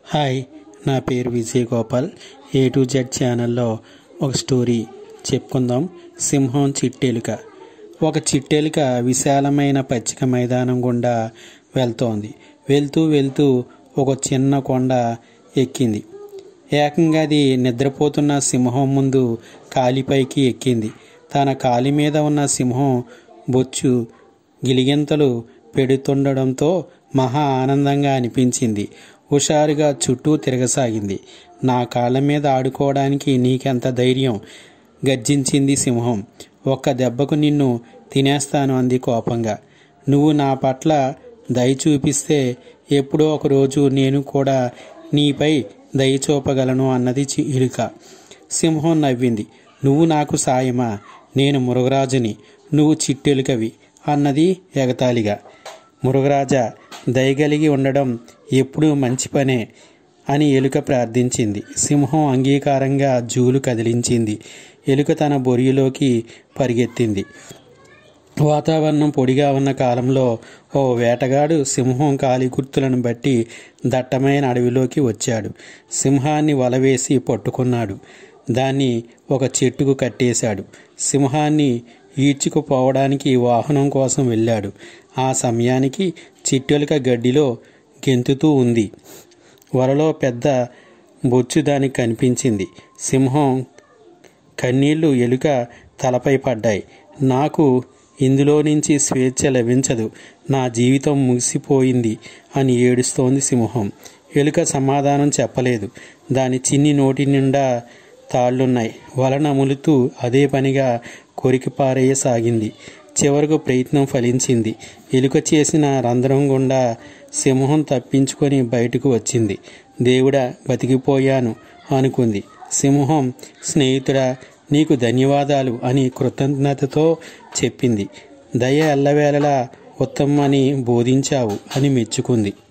hi నా పేరు Vijay Gopal A to Z ఛానల్లో ఒక స్టోరీ చెప్పుకుందాం సింహం చిట్టెలుక ఒక చిట్టెలుక విశాలమైన పచ్చిక మైదానం గుండా వెళ్తోంది వెళ్తూ వెళ్తూ ఒక చిన్న కొండ ఎక్కింది ఏకంగా అది నిద్రపోతున్న సింహం ముందు కాలిపైకి ఎక్కింది తన కాలి మీద ఉన్న సింహం బొచ్చు గిలిగింతలు పెడుతుండడంతో మహా ఆనందంగా అనిపించింది హుషారుగా చుట్టూ తిరగసాగింది నా కాళ్ళ మీద ఆడుకోవడానికి నీకెంత ధైర్యం గర్జించింది సింహం ఒక్క దెబ్బకు నిన్ను తినేస్తాను అంది కోపంగా నువ్వు నా పట్ల దయ చూపిస్తే ఎప్పుడో ఒకరోజు నేను కూడా నీపై దయ చూపగలను అన్నది చి- ఇలుక సింహం నవ్వింది నువ్వు నాకు సాయమా నేను మురుగరాజుని నువ్వు చిట్టెలుకవి అన్నది ఎగతాళిగా మురుగరాజా దయగలిగి ఉండడం ఎప్పుడూ మంచి పనే అని ఎలుక ప్రార్థించింది సింహం అంగీకారంగా జూలు కదిలించింది ఎలుక తన బొరియులోకి పరిగెత్తింది వాతావరణం పొడిగా ఉన్న కాలంలో ఓ వేటగాడు సింహం కాలి గుర్తులను బట్టి దట్టమైన అడవిలోకి వచ్చాడు సింహాన్ని వలవేసి పట్టుకున్నాడు దాన్ని ఒక చెట్టుకు కట్టేశాడు సింహాన్ని ఈడ్చుకుపోవడానికి వాహనం కోసం వెళ్ళాడు ఆ సమయానికి చిట్టెలుక గడ్డిలో గెంతుతూ ఉంది వలలో పెద్ద బొచ్చు దానికి కనిపించింది సింహం కన్నీళ్లు ఎలుక తలపై పడ్డాయి నాకు ఇందులో నుంచి స్వేచ్ఛ లభించదు నా జీవితం ముగిసిపోయింది అని ఏడుస్తోంది సింహం ఎలుక సమాధానం చెప్పలేదు దాని చిన్ని నోటి నిండా తాళ్లున్నాయి వల నములుతూ అదే పనిగా కొరికి పారేయసాగింది చివరకు ప్రయత్నం ఫలించింది ఎలుక చేసిన రంధ్రం గుండా సింహం తప్పించుకొని బయటకు వచ్చింది దేవుడా బతికిపోయాను అనుకుంది సింహం స్నేహితుడా నీకు ధన్యవాదాలు అని కృతజ్ఞతతో చెప్పింది దయ ఎల్లవేళలా ఉత్తమని బోధించావు అని మెచ్చుకుంది